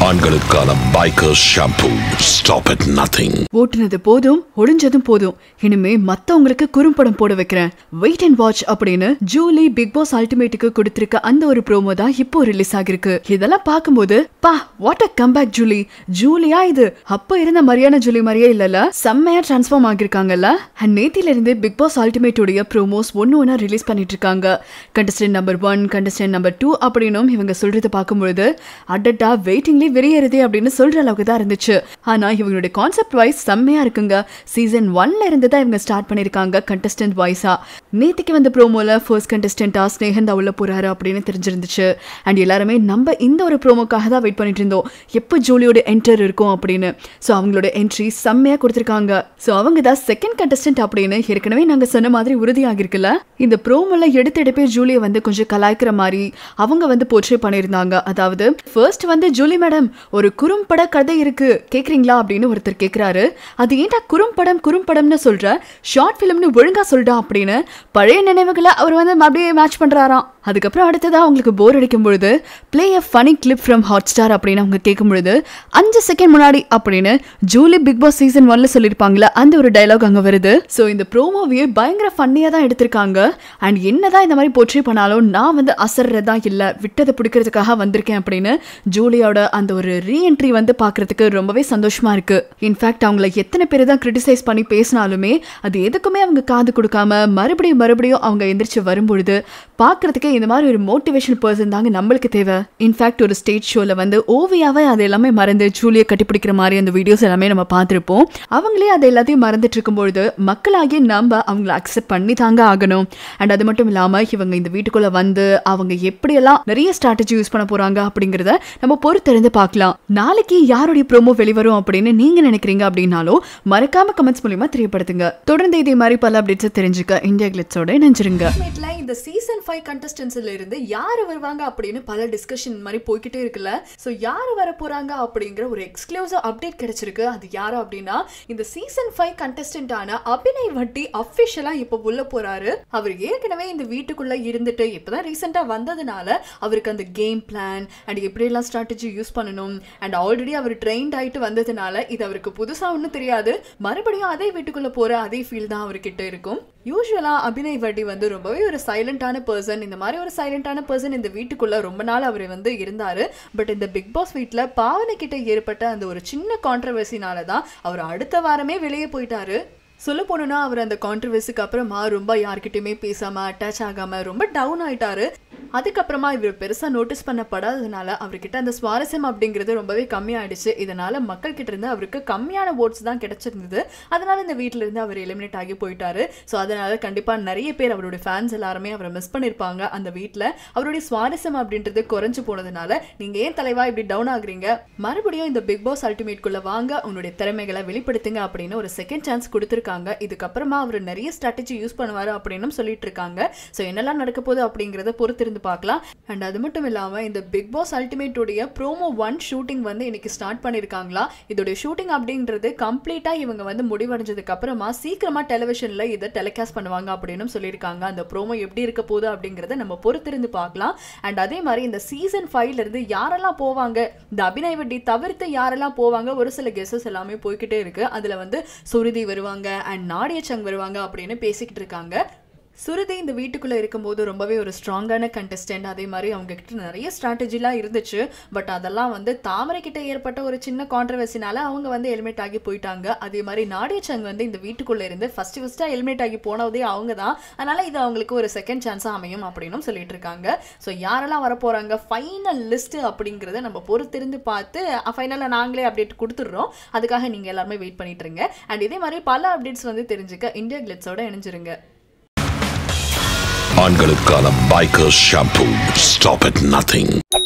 ஆண்களுக்கான biker shampoo stop at nothing ஓட்டுனது போதும் ஒளிஞ்சதும் போதும் இனிமே மத்தவங்களுக்கு குறும்படம் போட வைக்கிறேன் வெயிட் அண்ட் வாட்ச் அப்படின்னு ஜூலி பிக் பாஸ் அல்டிமேட்டுக்கு கொடுத்திருக்க அந்த ஒரு ப்ரோமோ தான் இப்போ ரிலீஸ் ஆகிருக்கு இதெல்லாம் பார்க்கும்போது பா வாட் அ கம்பேக் ஜூலி ஜூலியா இது அப்ப இருந்த மரியான ஜூலி மாதிரியே இல்லல செம்மையா டிரான்ஸ்ஃபார்ம் ஆகிருக்காங்கல்ல அண்ட் நேத்தில இருந்து பிக் பாஸ் அல்டிமேட்டுடைய ப்ரோமோஸ் ஒன்னு ஒன்னா ரிலீஸ் பண்ணிட்டு இருக்காங்க contestant number one contestant number two அப்படின்னும் இவங்க சொல்றதை பார்க்கும்பொழுது அடட்டா வெயிட்டிங்லி வெறியேறுதே அப்படின்னு சொல்ற அளவுக்கு தான் இருந்துச்சு ஆனா இவங்களுடைய கான்செப்ட் வைஸ் செம்மையா இருக்குங்க சீசன் ஒன்ல இருந்து தான் இவங்க ஸ்டார்ட் பண்ணிருக்காங்க கண்டஸ்டன்ட் வைஸா நேத்திக்கு வந்த ப்ரோமோல ஃபர்ஸ்ட் கண்டஸ்டன்டா ஸ்னேகந்தா உள்ள போறாரு அப்படின்னு தெரிஞ்சிருந்துச்சு அண்ட் எல்லாருமே நம்ம இந்த ஒரு ப்ரோமோக்காக தான் வெயிட் பண்ணிட்டு இருந்தோம் எப்போ ஜூலியோட என்டர் இருக்கும் அப்படின்னு ஸோ அவங்களோட என்ட்ரி செம்மையா கொடுத்துருக்காங்க ஸோ அவங்க தான் செகண்ட் கண்டஸ்டன்ட் அப்படின்னு ஏற்கனவே நாங்க சொன்ன மாதிரி உறுதியாகிருக்குல்ல இந்த ப்ரோமோல எடுத்த எடுப்பே ஜூலியை வந்து கொஞ்சம் கலாய்க்கிற மாதிரி அவங்க வந்து போர்ட்ரே பண்ணியிருந்தாங்க அதாவது ஃபர்ஸ்ட் வந்து ஜூலி மேடம் ஒரு குறும்பட கதை இருக்கு கேக்குறீங்களா அப்படின்னு ஒருத்தர் கேக்குறாரு அது ஏன்டா குறும்படம் குறும்படம்னு சொல்ற ஷார்ட் ஃபிலிம்னு ஒழுங்கா சொல்றா அப்படின்னு பழைய நினைவுகளை அவர் வந்து அப்படியே மேட்ச் பண்றாராம் அதுக்கப்புறம் அடுத்ததா அவங்களுக்கு போர் அடிக்கும் பொழுது play a funny clip from Hotstar அப்படின்னு அவங்க கேட்கும் பொழுது அஞ்சு செகண்ட் முன்னாடி அப்படின்னு ஜூலி பிக் பாஸ் சீசன் ஒன்ல சொல்லியிருப்பாங்களே அந்த ஒரு டைலாக் அங்க வருது ஸோ இந்த ப்ரோமோவையே பயங்கர ஃபன்னியாக தான் எடுத்திருக்காங்க அண்ட் என்னதான் இந்த மாதிரி போற்றி பண்ணாலும் நான் வந்து அசர்றதா இல்லை விட்டதை பிடிக்கிறதுக்காக வந்திருக்கேன் அப்படின்னு ஜூலியோட அந்த ஒரு ரீஎன்ட்ரி வந்து பார்க்கறதுக்கு ரொம்பவே சந்தோஷமா இருக்கு இன்ஃபேக்ட் அவங்கள எத்தனை பேர் தான் கிரிட்டிசைஸ் பண்ணி பேசினாலுமே அது எதுக்குமே அவங்க காது கொடுக்காம மறுபடியும் மறுபடியும் அவங்க எந்திரிச்சு வரும்பொழுது பார்க்கறதுக்கு இந்த மாதிரி ஒரு மோட்டிவேஷனல் பர்சன் தாங்க நம்மளுக்கு தேவை இன்ஃபேக்ட் ஒரு ஸ்டேஜ் ஷோவில் வந்து ஓவியாவே அது எல்லாமே மறந்து ஜூலியை கட்டிப்பிடிக்கிற மாதிரி அந்த வீடியோஸ் எல்லாமே நம்ம பார்த்துருப்போம் அவங்களே அது எல்லாத்தையும் மறந்துட்டு இருக்கும்பொழுது மக்களாகிய நம்ம அவங்கள அக்செப்ட் பண்ணி தாங்க ஆகணும் அண்ட் அது மட்டும் இல்லாமல் இவங்க இந்த வீட்டுக்குள்ளே வந்து அவங்க எப்படியெல்லாம் நிறைய ஸ்ட்ராட்டஜி யூஸ் பண்ண போகிறாங்க அப்படிங்கிறத நம்ம பொறுத்திருந்து பார்க்கலாம் நாளைக்கு யாருடைய ப்ரோமோ வெளிவரும் அப்படின்னு நீங்கள் நினைக்கிறீங்க அப்படின்னாலும் மறக்காம கமெண்ட்ஸ் மூலியமா தெரியப்படுத்துங்க தொடர்ந்து இதே மாதிரி பல அப்டேட்ஸ் தெரிஞ்சுக்க இந்தியா கிளிட்ஸோட நினைச்சிருங்க இந்த சீசன் ஃபைவ் கண்டஸ்டன்ஸ்ல இருந்து யார் வருவாங்க அப்படின்னு பல டிஸ்கஷன் மாதிரி போய்கிட்டே இருக்குல்ல ஸோ யார் வர போறாங்க அப்படிங்கிற ஒரு எக்ஸ்க்ளூசிவ் அப்டேட் கிடைச்சிருக்கு அது யாரு அப்படின்னா இந்த சீசன் ஃபைவ் கண்டஸ்டன்டான அபிநய் வட்டி அஃபிஷியலா இப்போ உள்ள போறாரு அவர் ஏற்கனவே இந்த வீட்டுக்குள்ள இருந்துட்டு இப்பதான் ரீசெண்டா வந்ததுனால அவருக்கு அந்த கேம் பிளான் அண்ட் எப்படியெல்லாம் ஸ்ட்ராட்டஜி யூஸ் பண்ணணும் அண்ட் ஆல்ரெடி அவர் ட்ரெயின்ட் ஆயிட்டு வந்ததுனால இது அவருக்கு புதுசா ஒன்றும் தெரியாது மறுபடியும் அதே வீட்டுக்குள்ள போற அதே ஃபீல் தான் அவர்கிட்ட இருக்கும் யூஸ்வலா அபிநய் வட்டி வந்து ரொம்பவே ஒரு சைலண்டான பர்சன் இந்த மாதிரி ஒரு சைலண்டான பர்சன் இந்த வீட்டுக்குள்ள ரொம்ப நாள் அவர் வந்து இருந்தாரு பட் இந்த பிக் பாஸ் வீட்ல பாவனை கிட்ட ஏற்பட்ட அந்த ஒரு சின்ன கான்ட்ரவர்சினால தான் அவர் அடுத்த வாரமே வெளியே போயிட்டாரு சொல்ல போனோம்னா அவர் அந்த கான்ட்ரவர்சிக்கு அப்புறமா ரொம்ப யார்கிட்டயுமே பேசாம அட்டாச் ஆகாம ரொம்ப டவுன் ஆயிட்டாரு அதுக்கப்புறமா இவர் பெருசா நோட்டீஸ் பண்ணப்படாததுனால அவர்கிட்ட அந்த சுவாரஸ்யம் அப்படிங்கிறது ரொம்பவே கம்மியாயிடுச்சு இதனால மக்கள் கிட்ட இருந்து அவருக்கு கம்மியான ஓட்ஸ் தான் கிடைச்சிருந்தது அதனால இந்த வீட்ல இருந்து அவர் எலிமினேட் ஆகி போயிட்டாரு ஸோ அதனால கண்டிப்பா நிறைய பேர் அவருடைய ஃபேன்ஸ் எல்லாருமே அவரை மிஸ் பண்ணிருப்பாங்க அந்த வீட்ல அவருடைய சுவாரஸ்யம் அப்படின்றது குறைஞ்சு போனதுனால நீங்க ஏன் தலைவா இப்படி டவுன் ஆகுறீங்க மறுபடியும் இந்த பிக் பாஸ் அல்டிமேட் குள்ள வாங்க உன்னுடைய திறமைகளை வெளிப்படுத்துங்க அப்படின்னு ஒரு செகண்ட் சான்ஸ் கொடுத்துருக்காங்க இதுக்கப்புறமா அவர் நிறைய ஸ்ட்ராட்டஜி யூஸ் பண்ணுவாரு அப்படின்னு சொல்லிட்டு இருக்காங்க ஸோ என்னெல்லாம் நடக்க போகுது அப்படிங்கிறத பொறுத்திருந்து பார்க்கலாம் அண்ட் அது மட்டும் இல்லாம இந்த பிக் பாஸ் அல்டிமேட்டுடைய ப்ரோமோ ஒன் ஷூட்டிங் வந்து இன்னைக்கு ஸ்டார்ட் பண்ணிருக்காங்களா இதோடைய ஷூட்டிங் அப்படின்றது கம்ப்ளீட்டா இவங்க வந்து முடிவடைஞ்சதுக்கு அப்புறமா சீக்கிரமா டெலிவிஷன்ல இதை டெலிகாஸ்ட் பண்ணுவாங்க அப்படின்னு சொல்லியிருக்காங்க அந்த ப்ரோமோ எப்படி இருக்க போகுது அப்படிங்கறத நம்ம பொறுத்திருந்து பார்க்கலாம் அண்ட் அதே மாதிரி இந்த சீசன் ஃபைவ்ல இருந்து யாரெல்லாம் போவாங்க இந்த அபிநய் வட்டி தவிர்த்து யாரெல்லாம் போவாங்க ஒரு சில கெஸஸ் எல்லாமே போய்கிட்டே இருக்கு அதுல வந்து சுருதி வருவாங்க அண்ட் நாடிய சங் வருவாங்க அப்படின்னு பேசிக்கிட்டு இருக்காங்க சுருதி இந்த வீட்டுக்குள்ளே இருக்கும்போது ரொம்பவே ஒரு ஸ்ட்ராங்கான கண்டஸ்டன்ட் அதே மாதிரி அவங்க கிட்ட நிறைய ஸ்ட்ராட்டஜிலாம் இருந்துச்சு பட் அதெல்லாம் வந்து தாமரை கிட்ட ஏற்பட்ட ஒரு சின்ன கான்ட்ரவர்சினால அவங்க வந்து எலிமினேட் ஆகி போயிட்டாங்க அதே மாதிரி நாடிய சங் வந்து இந்த வீட்டுக்குள்ளே இருந்து ஃபர்ஸ்ட் ஃபர்ஸ்ட்டாக எலிமினேட் ஆகி போனதே அவங்க தான் அதனால இது அவங்களுக்கு ஒரு செகண்ட் சான்ஸாக அமையும் அப்படின்னும் சொல்லிட்டு இருக்காங்க ஸோ யாரெல்லாம் வர போகிறாங்க ஃபைனல் லிஸ்ட் அப்படிங்கிறத நம்ம பொறுத்திருந்து பார்த்து ஃபைனலாக நாங்களே அப்டேட் கொடுத்துட்றோம் அதுக்காக நீங்கள் எல்லாருமே வெயிட் பண்ணிட்டு இருங்க அண்ட் இதே மாதிரி பல அப்டேட்ஸ் வந்து தெரிஞ்சுக்க இந்தியா கிளிட்ஸோட இணைஞ்சிருங்க ஆண்களுக்கான biker shampoo stop at nothing